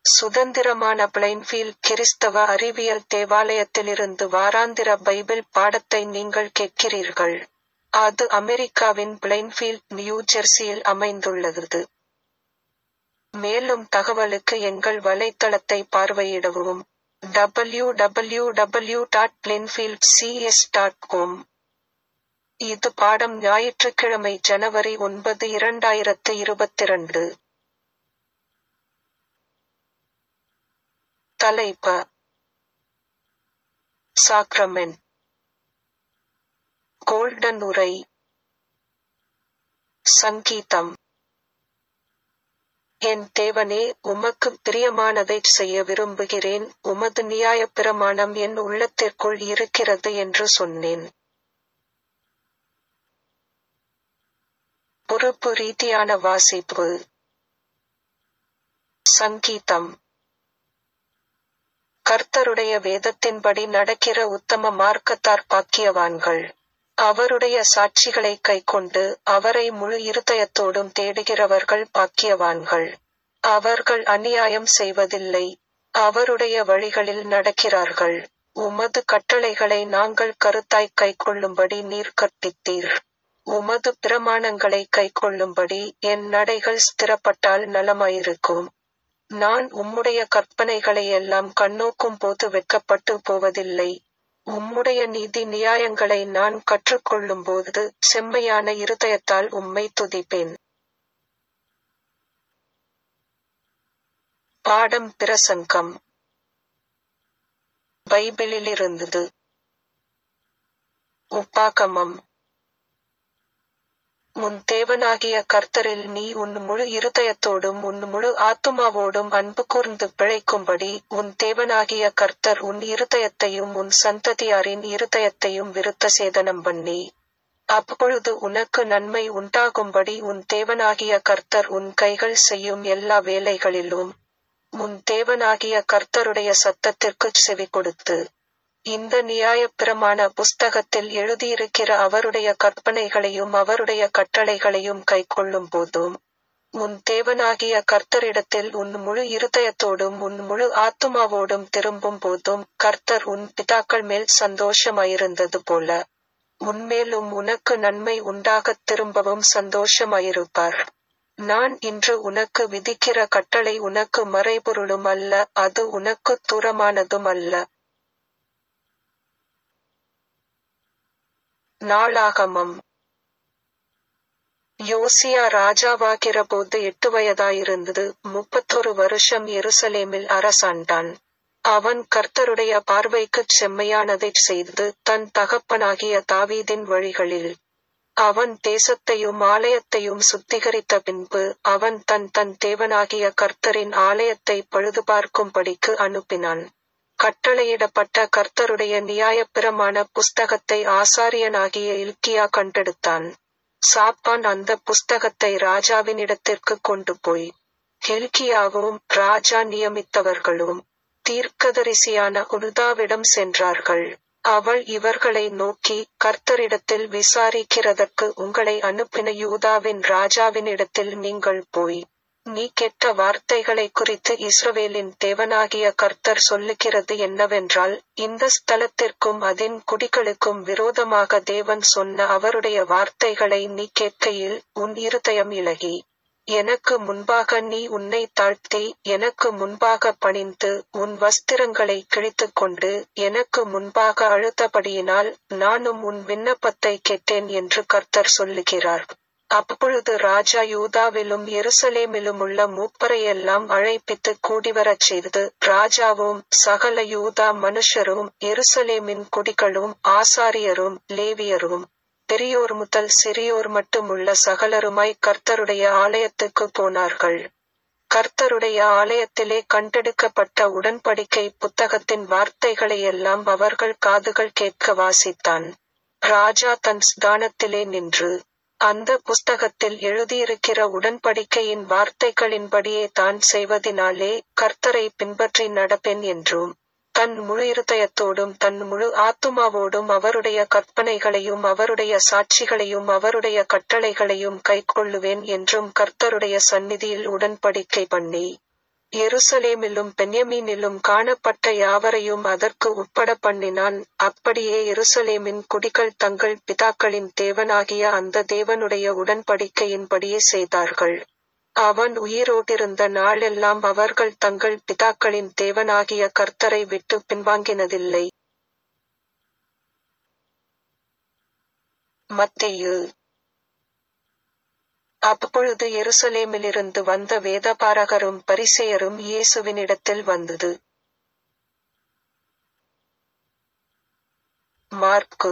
சுதந்திரமான பிளைன்ஃபீல்ட் கிறிஸ்தவ அறிவியல் தேவாலயத்திலிருந்து வாராந்திர பைபிள் பாடத்தை நீங்கள் கேட்கிறீர்கள். அது அமெரிக்காவின் பிளைன்ஃபீல்ட், நியூ ஜெர்சியில் அமைந்துள்ளது. மேலும் தகவலுக்கு எங்கள் வலைத்தளத்தை பார்வையிடவும். W W W dot Plainfield CS dot com இது பாடம் ஞாயிற்றுக்கிழமை ஜனவரி ஒன்பது இரண்டாயிரத்து இருபத்திரண்டு. தலைப்ப சாக்ரமென்ட் கோல்டன் உரை சங்கீதம் என் தேவனே உமக்குப் பிரியமானதைச் செய்ய விரும்புகிறேன் உமது நியாயப் பிரமாணம் என் உள்ளத்திற்குள் இருக்கிறது என்று சொன்னேன். பொறுப்பு ரீதியான வாசிப்பு சங்கீதம் கர்த்தருடைய வேதத்தின்படி நடக்கிற உத்தம மார்க்கத்தார் பாக்கியவான்கள். அவருடைய சாட்சிகளைக் கைக்கொண்டு அவரை முழு இருதயத்தோடும் தேடுகிறவர்கள் பாக்கியவான்கள். அவர்கள் அநியாயம் செய்வதில்லை. அவருடைய வழிகளில் நடக்கிறார்கள். உமது கட்டளைகளை நாங்கள் கருத்தாய்க் கைக்கொள்ளும்படி நீர் கற்பித்தீர். உமது பிரமாணங்களைக் கைக்கொள்ளும்படி என் நடைகள் ஸ்திரப்பட்டால் நலமாயிருக்கும். நான் உம்முடைய கற்பனைகளையெல்லாம் கண்ணோக்கும்போது வெட்கப்பட்டு போவதில்லை. உம்முடைய நீதி நியாயங்களை நான் கற்றுக்கொள்ளும்போது செம்மையான இருதயத்தால் உம்மை துதிப்பேன். பாடம் பிரசங்கம் பைபிளிலிருந்து உப்பாகமம் உன் தேவனாகிய கர்த்தரில் நீ உன் முழு இருதயத்தோடும் உன் முழு ஆத்துமாவோடும் அன்பு கூர்ந்து பிழைக்கும்படி உன் தேவனாகிய கர்த்தர் உன் இருதயத்தையும் உன் சந்ததியாரின் இருதயத்தையும் விருத்த சேதனம் பண்ணி. அப்பொழுது உனக்கு நன்மை உண்டாகும்படி உன் தேவனாகிய கர்த்தர் உன் கைகள் செய்யும் எல்லா வேலைகளிலும் உன் தேவனாகிய கர்த்தருடைய சத்தத்திற்குச் செவிகொடுத்து. இந்த நியாயப் பிரமாண புஸ்தகத்தில் எழுதியிருக்கிற அவருடைய கற்பனைகளையும் அவருடைய கட்டளைகளையும் கைக்கொள்ளும்போதும் உன் தேவனாகிய கர்த்தரிடத்தில் உன் முழு இருதயத்தோடும் உன் முழு ஆத்துமாவோடும் திரும்பும் போதும் கர்த்தர் உன் பிதாக்கள் மேல் சந்தோஷமாயிருந்தது போல உன்மேலும் உனக்கு நன்மை உண்டாகத் திரும்பவும் சந்தோஷமாயிருப்பார். நான் இன்று உனக்கு விதிக்கிற கட்டளை உனக்கு மறைபொருளும் அல்ல அது உனக்குத் தூரமானதும் அல்ல. நாளாகமம் யோசியா ராஜாவாகிறபோது எட்டு வயதாயிருந்தது முப்பத்தொரு வருஷம் எருசலேமில் அரசாண்டான். அவன் கர்த்தருடைய பார்வைக்குச் செம்மையானதைச் செய்து தன் தகப்பனாகிய தாவீதின் வழிகளில். அவன் தேசத்தையும் ஆலயத்தையும் சுத்திகரித்த பின்பு அவன் தன் தன் தேவனாகிய கர்த்தரின் ஆலயத்தைப் பழுதுபார்க்கும்படிக்கு அனுப்பினான். கட்டளையிடப்பட்ட கர்த்தருடைய நியாயப்பிரமாண புஸ்தகத்தை ஆசாரியனாகிய இல்க்கியா கண்டெடுத்தான். சாப்பான் அந்த புஸ்தகத்தை ராஜாவினிடத்திற்குக் கொண்டு போய். ஹில்கியாவும் ராஜா நியமித்தவர்களும் தீர்க்கதரிசியான உல்தாவிடம் சென்றார்கள். அவள் இவர்களை நோக்கி கர்த்தரிடத்தில் விசாரிக்கிறதற்கு உங்களை அனுப்பின யூதாவின் ராஜாவினிடத்தில் நீங்கள் போய். நீ கெட்ட வார்த்தைகளைக் குறித்து இஸ்ரவேலின் தேவனாகிய கர்த்தர் சொல்லுகிறது என்னவென்றால் இந்த ஸ்தலத்திற்கும் அதின் குடிகளுக்கும் விரோதமாக தேவன் சொன்ன அவருடைய வார்த்தைகளை நீ கேட்கையில் உன் இருதயம் இளகி. எனக்கு முன்பாக நீ உன்னைத் தாழ்த்தி எனக்கு முன்பாக பணிந்து உன் வஸ்திரங்களைக் கிழித்துக்கொண்டு எனக்கு முன்பாக அழுதபடியினால் நானும் உன் விண்ணப்பத்தைக் கேட்டேன் என்று கர்த்தர் சொல்லுகிறார். அப்பொழுது ராஜா யூதாவிலும் எருசலேமிலுமுள்ள மூப்பரையெல்லாம் அழைப்பித்துக் கூடிவரச் செய்து ராஜாவும் சகல யூதா மனுஷரும் எருசலேமின் குடிகளும் ஆசாரியரும் லேவியரும் பெரியோர் முதல் சிறியோர் மட்டுமுள்ள சகலருமாய் கர்த்தருடைய ஆலயத்துக்குப் போனார்கள். கர்த்தருடைய ஆலயத்திலே கண்டெடுக்கப்பட்ட உடன்படிக்கை புத்தகத்தின் வார்த்தைகளையெல்லாம் அவர்கள் காதுகள் கேட்க வாசித்தான். ராஜா தன் ஸ்தானத்திலே நின்று அந்த புஸ்தகத்தில் எழுதியிருக்கிற உடன்படிக்கையின் வார்த்தைகளின்படியே தான் செய்வதினாலே கர்த்தரை பின்பற்றி நடப்பேன் என்றும் தன் முழு இருதயத்தோடும் தன் முழு ஆத்துமாவோடும் அவருடைய கற்பனைகளையும் அவருடைய சாட்சிகளையும் அவருடைய கட்டளைகளையும் கைக்கொள்ளுவேன் என்றும் கர்த்தருடைய சந்நிதியில் உடன்படிக்கை பண்ணி எருசலேமிலும் பென்யமீனிலும் காணப்பட்ட யாவரையும் அதற்கு உட்பட பண்ணினான் அப்படியே எருசலேமின் குடிகள் தங்கள் பிதாக்களின் தேவனாகிய அந்த தேவனுடைய உடன்படிக்கையின்படியே செய்தார்கள் அவன் உயிரோடிருந்த நாளெல்லாம் அவர்கள் தங்கள் பிதாக்களின் தேவனாகிய கர்த்தரை விட்டு பின்வாங்கினதில்லை மத்தேயு அப்பொழுது எருசலேமிலிருந்து வந்த வேதபாரகரும் பரிசேயரும் இயேசுவினிடத்தில் வந்தது மார்க்கு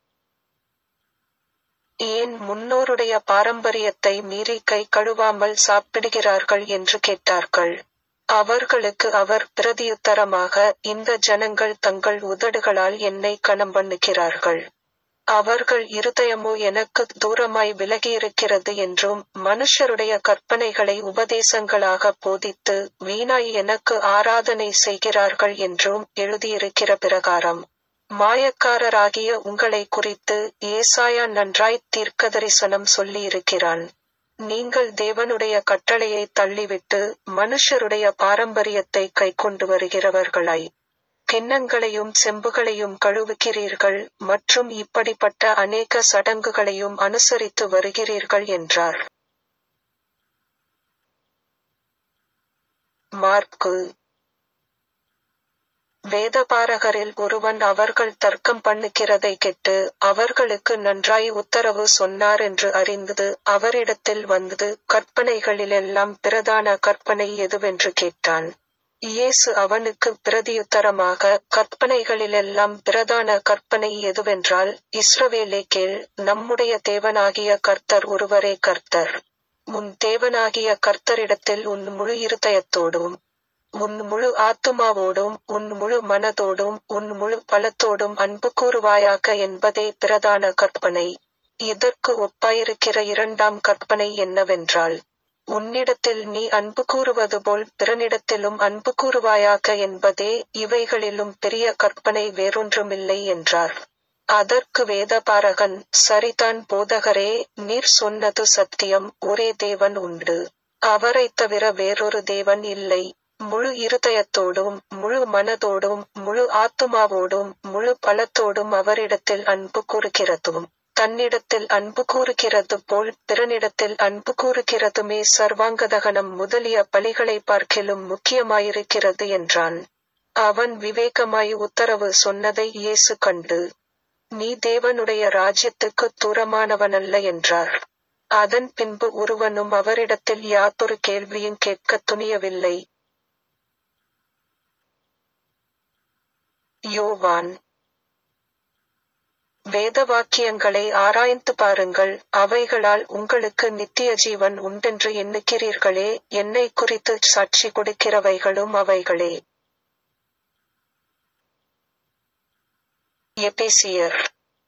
ஏன் முன்னோருடைய பாரம்பரியத்தை மீறி கை கழுவாமல் சாப்பிடுகிறார்கள் என்று கேட்டார்கள் அவர்களுக்கு அவர் பிரதியுத்தரமாக இந்த ஜனங்கள் தங்கள் உதடுகளால் என்னை கணம் பண்ணுகிறார்கள் அவர்கள் இருதயமோ எனக்கு தூரமாய் விலகியிருக்கிறது என்றும் மனுஷருடைய கற்பனைகளை உபதேசங்களாக போதித்து வீணாய் எனக்கு ஆராதனை செய்கிறார்கள் என்றும் எழுதியிருக்கிற பிரகாரம் மாயக்காரராகிய உங்களை குறித்து ஏசாயா நன்றாய் தீர்க்கதரிசனம் சொல்லியிருக்கிறான் நீங்கள் தேவனுடைய கட்டளையை தள்ளிவிட்டு மனுஷருடைய பாரம்பரியத்தை கைக்கொண்டு வருகிறவர்களாய் கிண்ணங்களையும் செம்புகளையும் கழுவுகிறீர்கள் மற்றும் இப்படிப்பட்ட அநேக சடங்குகளையும் அனுசரித்து வருகிறீர்கள் என்றார் மார்க்கு வேதபாரகரில் ஒருவன் அவர்கள் தர்க்கம் பண்ணுகிறதை கெட்டு அவர்களுக்கு நன்றாய் உத்தரவு சொன்னார் என்று அறிந்தது அவரிடத்தில் வந்தது கற்பனைகளிலெல்லாம் பிரதான கற்பனை எதுவென்று கேட்டான் இயேசு அவனுக்கு பிரதியுத்தரமாக கற்பனைகளிலெல்லாம் பிரதான கற்பனை எதுவென்றால் இஸ்ரவேலே கேள் நம்முடைய தேவனாகிய கர்த்தர் ஒருவரே கர்த்தர் உன் தேவனாகிய கர்த்தரிடத்தில் உன் முழு இருதயத்தோடும் உன் முழு ஆத்துமாவோடும் உன் முழு மனதோடும் உன் முழு பலத்தோடும் அன்பு கூறுவாயாக என்பதே பிரதான கற்பனை இதற்கு ஒப்பாயிருக்கிற இரண்டாம் கற்பனை என்னவென்றால் உன்னிடத்தில் நீ அன்பு கூறுவது போல் பிறனிடத்திலும் அன்பு கூறுவாயாக என்பதே இவைகளிலும் பெரிய கற்பனை வேறொன்றுமில்லை என்றார் அதற்கு வேதபாரகன் சரிதான் போதகரே நீர் சொன்னது சத்தியம் ஒரே தேவன் உண்டு அவரைத் தவிர வேறொரு தேவன் இல்லை முழு இருதயத்தோடும் முழு மனதோடும் முழு ஆத்துமாவோடும் முழு பலத்தோடும் அவரிடத்தில் அன்பு கூறுகிறதும் தன்னிடத்தில் அன்பு கூறுகிறது போல் பிறனிடத்தில் அன்பு கூறுகிறதுமே சர்வாங்கதகனம் முதலிய பலிகளை பார்க்கிலும் முக்கியமாயிருக்கிறது என்றான் அவன் விவேகமாய் உத்தரவு சொன்னதை இயேசு கண்டு நீ தேவனுடைய ராஜ்யத்துக்கு தூரமானவனல்ல என்றார் அதன் பின்பு ஒருவனும் அவரிடத்தில் யாதொரு கேள்வியும் கேட்க துணியவில்லை யோவான் வேத வாக்கியங்களை ஆராய்ந்து பாருங்கள் அவைகளால் உங்களுக்கு நித்திய ஜீவன் உண்டென்று எண்ணுகிறீர்களே என்னை குறித்து சாட்சி கொடுக்கிறவைகளும் அவைகளே எபேசியர்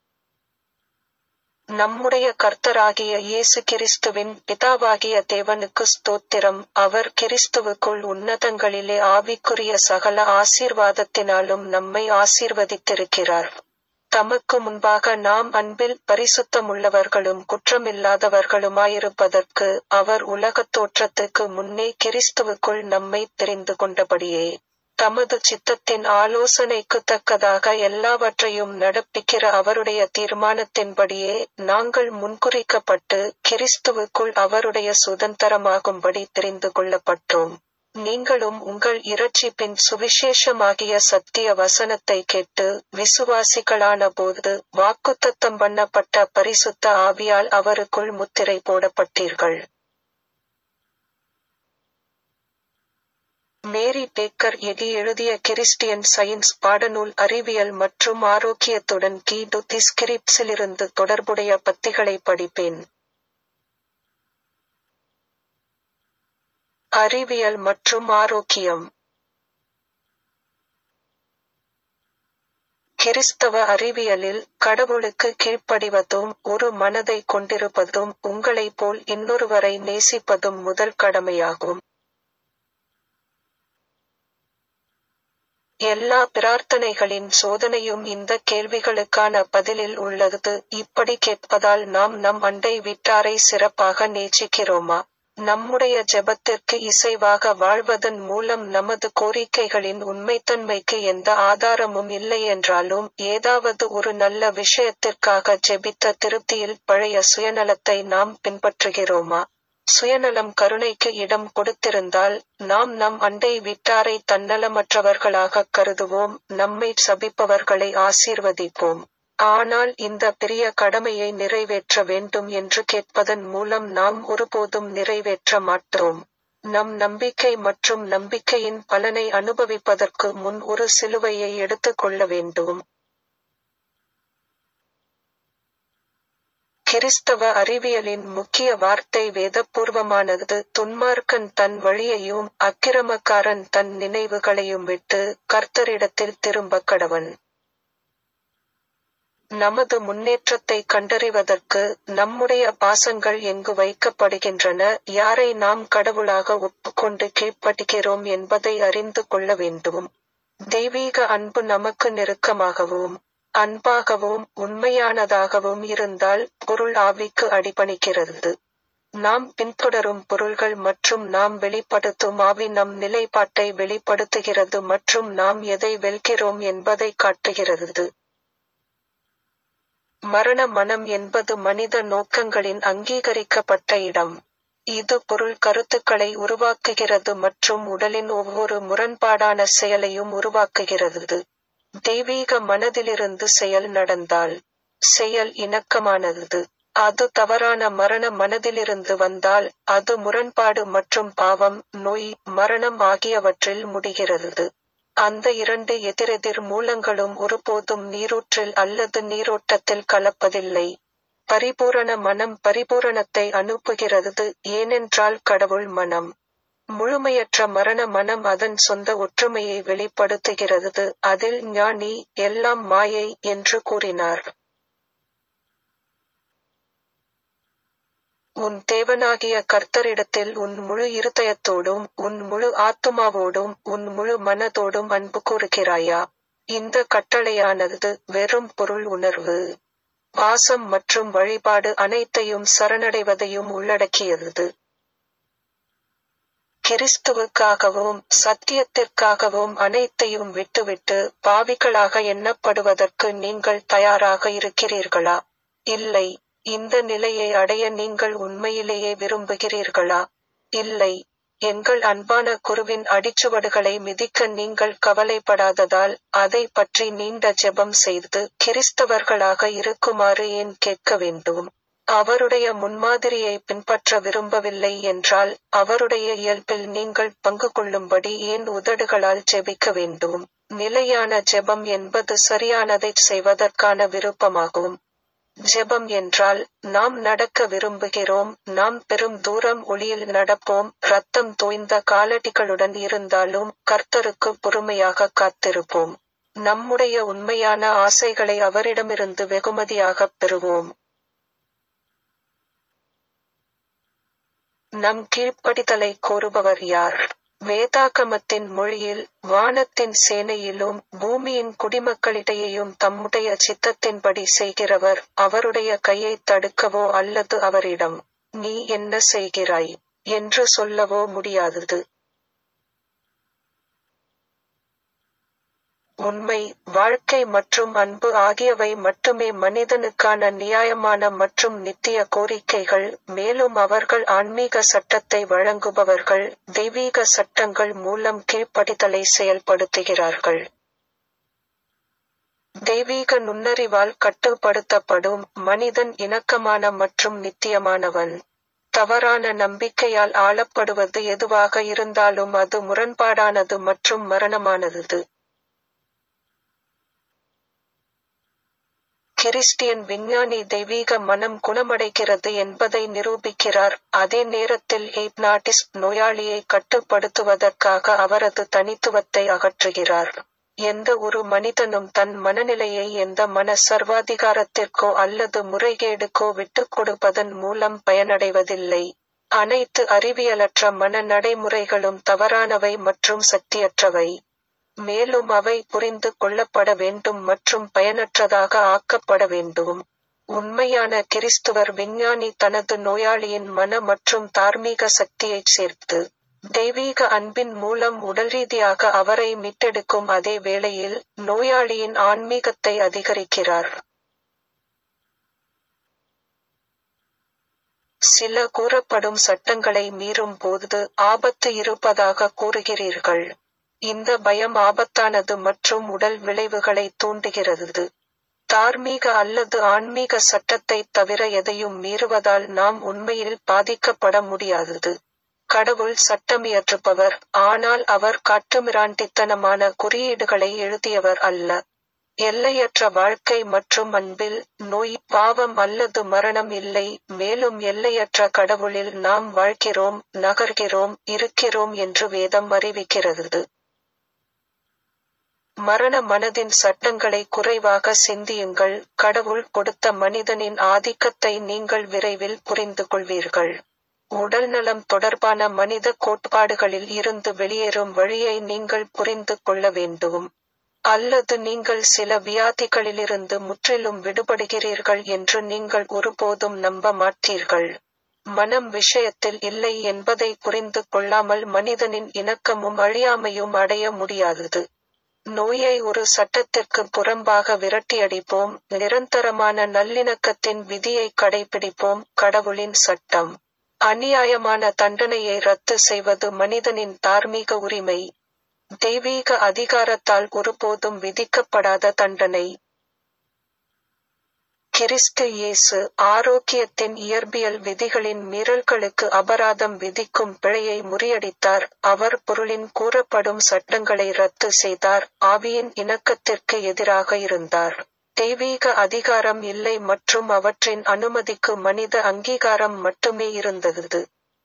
நம்முடைய கர்த்தராகிய இயேசு கிறிஸ்துவின் பிதாவாகிய தேவனுக்கு ஸ்தோத்திரம் அவர் கிறிஸ்துவுக்குள் உன்னதங்களிலே ஆவிக்குரிய சகல ஆசீர்வாதத்தினாலும் நம்மை ஆசீர்வதித்திருக்கிறார் தமக்கு முன்பாக நாம் அன்பில் பரிசுத்தமுள்ளவர்களும் குற்றமில்லாதவர்களுமாயிருப்பதற்கு அவர் உலகத் தோற்றத்துக்கு முன்னே கிறிஸ்துவுக்குள் நம்மை தெரிந்து கொண்டபடியே தமது சித்தத்தின் ஆலோசனைக்கு தக்கதாக எல்லாவற்றையும் நடப்பிக்கிற அவருடைய தீர்மானத்தின்படியே நாங்கள் முன்குறிக்கப்பட்டு கிறிஸ்துவுக்குள் அவருடைய சுதந்திரமாகும்படி தெரிந்து கொள்ளப்பட்டோம் நீங்களும் உங்கள் இரட்சிப்பின் சுவிசேஷமாகிய சத்திய வசனத்தை கேட்டு விசுவாசிகளான போது வாக்குத்தத்தம் பண்ணப்பட்ட பரிசுத்த ஆவியால் அவருக்குள் முத்திரை போடப்பட்டீர்கள் மேரி பேக்கர் எகி எழுதிய கிறிஸ்டியன் சயின்ஸ் பாடநூல் அறிவியல் மற்றும் ஆரோக்கியத்துடன் கீடு திஸ்கிரிப்ஸிலிருந்து தொடர்புடைய பத்திகளை படிப்பேன் அறிவியல் மற்றும் ஆரோக்கியம் கிறிஸ்தவ அறிவியலில் கடவுளுக்கு கீழ்ப்படிவதும் ஒரு மனதை கொண்டிருப்பதும் உங்களைப் போல் இன்னொருவரை நேசிப்பதும் முதல் கடமையாகும் எல்லா பிரார்த்தனைகளின் சோதனையும் இந்த கேள்விகளுக்கான பதிலில் உள்ளது இப்படி கேட்பதால் நாம் நம் அண்டை வீட்டாரை சிறப்பாக நேசிக்கிறோமா நம்முடைய ஜெபத்திற்கு இசைவாக வாழ்வதன் மூலம் நமது கோரிக்கைகளின் உண்மைத்தன்மைக்கு எந்த ஆதாரமும் இல்லை என்றாலும் ஏதாவது ஒரு நல்ல விஷயத்திற்காக ஜெபித்த திருப்தியில் பழைய சுயநலத்தை நாம் பின்பற்றுகிறோமா சுயநலம் கருணைக்கு இடம் கொடுத்திருந்தால் நாம் நம் அண்டை வீட்டாரை தன்னலமற்றவர்களாக கருதுவோம் நம்மை சபிப்பவர்களை ஆசீர்வதிப்போம் ஆனால் இந்த பெரிய கடமையை நிறைவேற்ற வேண்டும் என்று கேட்பதன் மூலம் நாம் ஒருபோதும் நிறைவேற்ற மாட்டோம் நம் நம்பிக்கை மற்றும் நம்பிக்கையின் பலனை அனுபவிப்பதற்கு முன் ஒரு சிலுவையை எடுத்துக் கொள்ள வேண்டும் கிறிஸ்தவ அறிவியலின் முக்கிய வார்த்தை வேதபூர்வமானது துன்மார்க்கன் தன் வழியையும் அக்கிரமக்காரன் தன் நினைவுகளையும் விட்டு கர்த்தரிடத்தில் திரும்ப கடவன் நமது முன்னேற்றத்தை கண்டறிவதற்கு நம்முடைய பாசங்கள் எங்கு வைக்கப்படுகின்றன யாரை நாம் கடவுளாக ஒப்புக்கொண்டு கீழ்ப்படுகிறோம் என்பதை அறிந்து கொள்ள வேண்டும் தெய்வீக அன்பு நமக்கு நெருக்கமாகவும் அன்பாகவும் உண்மையானதாகவும் இருந்தால் பொருள் ஆவிக்கு அடிபணிக்கிறது நாம் பின்தொடரும் பொருள்கள் மற்றும் நாம் வெளிப்படுத்தும் ஆவி நம் நிலைப்பாட்டை வெளிப்படுத்துகிறது மற்றும் நாம் எதை வெல்கிறோம் என்பதை காட்டுகிறது மரண மனம் என்பது மனித நோக்கங்களின் அங்கீகரிக்கப்பட்ட இடம் இது பொருள் கருத்துக்களை உருவாக்குகிறது மற்றும் உடலின் ஒவ்வொரு முரண்பாடான செயலையும் உருவாக்குகிறது தெய்வீக மனதிலிருந்து செயல் நடந்தால் செயல் இணக்கமானது அது தவறான மரண மனதிலிருந்து வந்தால் அது முரண்பாடு மற்றும் பாவம் நோய் மரணம் ஆகியவற்றில் முடிகிறது அந்த இரண்டு எதிரெதிர் மூலங்களும் ஒருபோதும் நீரூற்றில் அல்லது நீரோட்டத்தில் கலப்பதில்லை பரிபூரண மனம் பரிபூரணத்தை அனுப்புகிறது ஏனென்றால் கடவுள் மனம் முழுமையற்ற மரண மனம் அதன் சொந்த ஒற்றுமையை வெளிப்படுத்துகிறது அதில் ஞானி எல்லாம் மாயை என்று கூறினார் உன் தேவனாகிய கர்த்தரிடத்தில் உன் முழு இருதயத்தோடும் உன் முழு ஆத்துமாவோடும் உன் முழு மனதோடும் அன்பு கூறுகிறாயா இந்த கட்டளையானது வெறும் பொருள் உணர்வு பாசம் மற்றும் வழிபாடு அனைத்தையும் சரணடைவதையும் உள்ளடக்கியது கிறிஸ்துவுக்காகவும் சத்தியத்திற்காகவும் அனைத்தையும் விட்டுவிட்டு பாவிகளாக எண்ணப்படுவதற்கு நீங்கள் தயாராக இருக்கிறீர்களா இல்லை இந்த நிலையை அடைய நீங்கள் உண்மையிலேயே விரும்புகிறீர்களா இல்லை எங்கள் அன்பான குருவின் அடிச்சுவடுகளை மிதிக்க நீங்கள் கவலைப்படாததால் அதை பற்றி நீண்ட ஜெபம் செய்து கிறிஸ்தவர்களாக இருக்குமாறு ஏன் கேட்க வேண்டும் அவருடைய முன்மாதிரியை பின்பற்ற விரும்பவில்லை என்றால் அவருடைய இயல்பில் நீங்கள் பங்கு கொள்ளும்படி ஏன் உதடுகளால் ஜெபிக்க வேண்டும் நிலையான ஜெபம் என்பது சரியானதை செய்வதற்கான விருப்பமாகும் ஜெபம் என்றால் நாம் நடக்க விரும்புகிறோம் நாம் பெரும் தூரம் ஒளியில் நடப்போம் ரத்தம் தோய்ந்த காலடிகளுடன் இருந்தாலும் கர்த்தருக்கு பொறுமையாக காத்திருப்போம் நம்முடைய உண்மையான ஆசைகளை அவரிடமிருந்து வெகுமதியாகப் பெறுவோம் நம் கீழ்ப்படிதலை கோருபவர் யார் வேதாகமத்தின் மொழியில் வானத்தின் சேனையிலும் பூமியின் குடிமக்களிடையேயும் தம்முடைய சித்தத்தின்படி செய்கிறவர் அவருடைய கையை தடுக்கவோ அல்லது அவரிடம் நீ என்ன செய்கிறாய் என்று சொல்லவோ முடியாதது உண்மை வாழ்க்கை மற்றும் அன்பு ஆகியவை மட்டுமே மனிதனுக்கான நியாயமான மற்றும் நித்திய கோரிக்கைகள் மேலும் அவர்கள் ஆன்மீக சட்டத்தை வழங்குபவர்கள் தெய்வீக சட்டங்கள் மூலம் கீழ்ப்படிதலை செயல்படுத்துகிறார்கள் தெய்வீக நுண்ணறிவால் கட்டுப்படுத்தப்படும் மனிதன் இணக்கமான மற்றும் நித்தியமானவன் தவறான நம்பிக்கையால் ஆளப்படுவது எதுவாக இருந்தாலும் அது முரண்பாடானது மற்றும் மரணமானது கிறிஸ்டியன் விஞ்ஞானி தெய்வீக மனம் குணமடைகிறது என்பதை நிரூபிக்கிறார் அதே நேரத்தில் ஹிப்னாட்டிஸ்ட் நோயாளியை கட்டுப்படுத்துவதற்காக அவரது தனித்துவத்தை அகற்றுகிறார் எந்த ஒரு மனிதனும் தன் மனநிலையை எந்த மன சர்வாதிகாரத்திற்கோ அல்லது முறைகேடுக்கோ விட்டுக் கொடுப்பதன் மூலம் பயனடைவதில்லை அனைத்து அறிவியலற்ற மன நடைமுறைகளும் தவறானவை மற்றும் சக்தியற்றவை மேலும் அவை புரிந்து கொள்ளப்பட வேண்டும் மற்றும் பயனற்றதாக ஆக்கப்பட வேண்டும் உண்மையான கிறிஸ்துவர் விஞ்ஞானி தனது நோயாளியின் மன மற்றும் தார்மீக சக்தியைச் சேர்த்து தெய்வீக அன்பின் மூலம் உடல்ரீதியாக அவரை மீட்டெடுக்கும் அதே வேளையில் நோயாளியின் ஆன்மீகத்தை அதிகரிக்கிறார் சில கூறப்படும் சட்டங்களை மீறும் போது ஆபத்து இருப்பதாக கூறுகிறீர்கள் இந்த பயம் ஆபத்தானது மற்றும் உடல் விளைவுகளை தூண்டுகிறது தார்மீக அல்லது ஆன்மீக சட்டத்தை தவிர எதையும் மீறுவதால் நாம் உண்மையில் பாதிக்கப்பட முடியாதது கடவுள் சட்டமியற்றுபவர் ஆனால் அவர் காட்டுமிராண்டித்தனமான குறியீடுகளை எழுதியவர் அல்ல எல்லையற்ற வாழ்க்கை மற்றும் அன்பில் நோய் பாவம் அல்லது மரணம் இல்லை மேலும் எல்லையற்ற கடவுளில் நாம் வாழ்கிறோம் நகர்கிறோம் இருக்கிறோம் என்று வேதம் அறிவிக்கிறது மரண மனதின் சட்டங்களை குறைவாக சிந்தியுங்கள் கடவுள் கொடுத்த மனிதனின் ஆதிக்கத்தை நீங்கள் விரைவில் புரிந்து கொள்வீர்கள் உடல்நலம் தொடர்பான மனித கோட்பாடுகளில் இருந்து வெளியேறும் வழியை நீங்கள் புரிந்து கொள்ள வேண்டும் அல்லது நீங்கள் சில வியாதிகளிலிருந்து முற்றிலும் விடுபடுகிறீர்கள் என்று நீங்கள் ஒருபோதும் நம்ப மாட்டீர்கள் மனம் விஷயத்தில் இல்லை என்பதை புரிந்து கொள்ளாமல் மனிதனின் இணக்கமும் அழியாமையும் அடைய முடியாதது நோயை ஒரு சட்டத்திற்கு புறம்பாக விரட்டியடிப்போம் நிரந்தரமான நல்லிணக்கத்தின் விதியை கடைபிடிப்போம் கடவுளின் சட்டம் அநியாயமான தண்டனையை ரத்து செய்வது மனிதனின் தார்மீக உரிமை தெய்வீக அதிகாரத்தால் ஒருபோதும் விதிக்கப்படாத தண்டனை கிறிஸ்து இயேசு ஆரோக்கியத்தின் இயற்பியல் விதிகளின் மீறல்களுக்கு அபராதம் விதிக்கும் பிழையை முறியடித்தார் அவர் பொருளின் கூறப்படும் சட்டங்களை ரத்து செய்தார் ஆவியின் இணக்கத்திற்கு எதிராக இருந்தார் தெய்வீக அதிகாரம் இல்லை மற்றும் அவற்றின் அனுமதிக்கு மனித அங்கீகாரம் மட்டுமே இருந்தது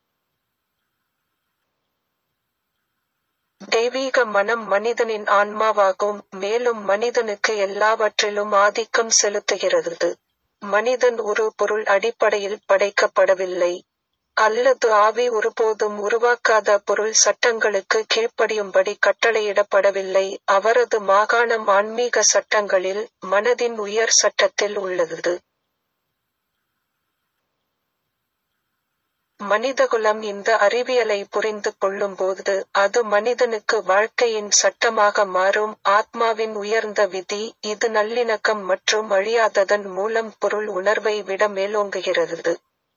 தெய்வீக மனம் மனிதனின் ஆன்மாவாகும் மேலும் மனிதனுக்கு எல்லாவற்றிலும் ஆதிக்கம் செலுத்துகிறது மனிதன் ஒரு பொருள் அடிப்படையில் படைக்கப்படவில்லை அல்லது ஆவி ஒருபோதும் உருவாக்காத பொருள் சட்டங்களுக்கு கீழ்ப்படியும்படி கட்டளையிடப்படவில்லை அவரது மாகாணம் ஆன்மீக சட்டங்களில் மனதின் உயர் சட்டத்தில் உள்ளது மனிதகுலம் இந்த அறிவியலை புரிந்து கொள்ளும்போது அது மனிதனுக்கு வாழ்க்கையின் சட்டமாக மாறும் ஆத்மாவின் உயர்ந்த விதி இது நல்லிணக்கம் மற்றும் அழியாததன் மூலம் பொருள் உணர்வை விட மேலோங்குகிறது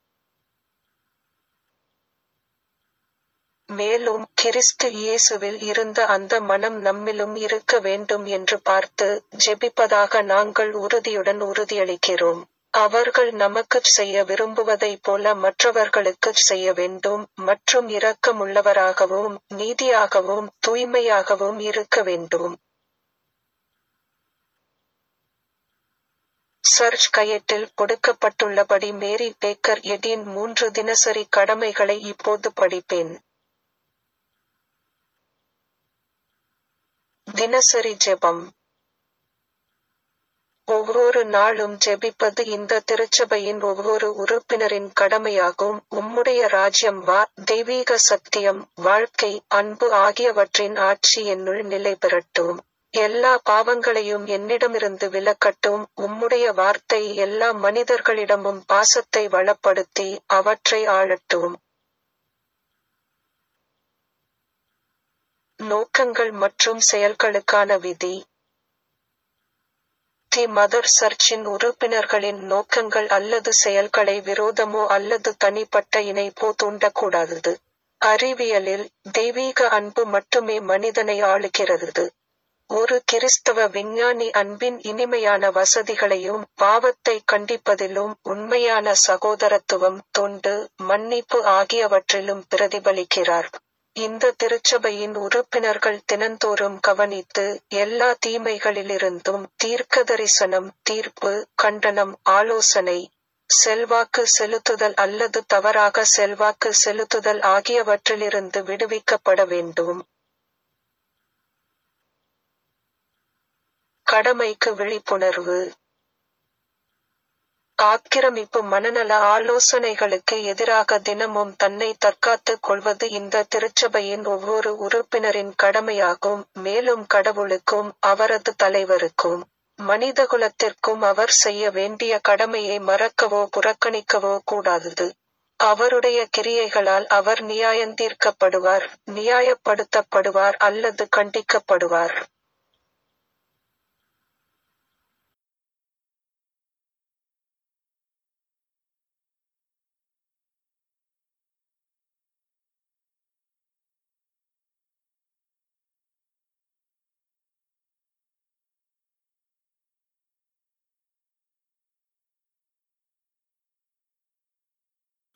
மேலும் கிறிஸ்து இயேசுவில் இருந்த அந்த மனம் நம்மிலும் இருக்க வேண்டும் என்று பார்த்து ஜெபிப்பதாக நாங்கள் உறுதியுடன் உறுதியளிக்கிறோம் அவர்கள் நமக்குச் செய்ய விரும்புவதைப் போல மற்றவர்களுக்குச் செய்ய வேண்டும் மற்றும் இரக்கமுள்ளவராகவும் நீதியாகவும் தூய்மையாகவும் இருக்க வேண்டும் சர்ச் கையேட்டில் கொடுக்கப்பட்டுள்ளபடி மேரி பேக்கர் எடின் மூன்று தினசரி கடமைகளை இப்போது படிப்பேன் தினசரி ஜெபம் ஒவ்வொரு நாளும் ஜெபிப்பது இந்த திருச்சபையின் ஒவ்வொரு உறுப்பினரின் கடமையாகும் உம்முடைய ராஜ்யம் வா தெய்வீக சத்தியம் வாழ்க்கை அன்பு ஆகியவற்றின் ஆட்சி என்னுள் நிலை பெறட்டும் எல்லா பாவங்களையும் என்னிடமிருந்து விலக்கட்டும் உம்முடைய வார்த்தை எல்லா மனிதர்களிடமும் பாசத்தை வளப்படுத்தி அவற்றை ஆளட்டும் நோக்கங்கள் மற்றும் செயல்களுக்கான விதி தி மதர் சர்ச்சின் உறுப்பினர்களின் நோக்கங்கள் அல்லது செயல்களை விரோதமோ அல்லது தனிப்பட்ட இணைப்போ தூண்டக்கூடாதது அறிவியலில் தெய்வீக அன்பு மட்டுமே மனிதனை ஆளுகிறது ஒரு கிறிஸ்தவ விஞ்ஞானி அன்பின் இனிமையான வசதிகளையும் பாவத்தை கண்டிப்பதிலும் உண்மையான சகோதரத்துவம் தொண்டு மன்னிப்பு ஆகியவற்றிலும் பிரதிபலிக்கிறார் இந்த திருச்சபையின் உறுப்பினர்கள் தினந்தோறும் கவனித்து எல்லா தீமைகளிலிருந்தும் தீர்க்க தரிசனம் தீர்ப்பு கண்டனம் ஆலோசனை செல்வாக்கு செலுத்துதல் அல்லது தவறாக செல்வாக்கு செலுத்துதல் ஆகியவற்றிலிருந்து விடுவிக்கப்பட வேண்டும் கடமைக்கு விழிப்புணர்வு ஆக்கிரமிப்பு மனநல ஆலோசனைகளுக்கு எதிராக தினமும் தன்னை தற்காத்துக் கொள்வது இந்த திருச்சபையின் ஒவ்வொரு உறுப்பினரின் கடமையாகும் மேலும் கடவுளுக்கும் அவரது தலைவருக்கும் மனிதகுலத்திற்கும் அவர் செய்ய வேண்டிய கடமையை மறக்கவோ புறக்கணிக்கவோ கூடாதது. அவருடைய கிரியைகளால் அவர் நியாயந்தீர்க்கப்படுவார், நியாயப்படுத்தப்படுவார் அல்லது கண்டிக்கப்படுவார்.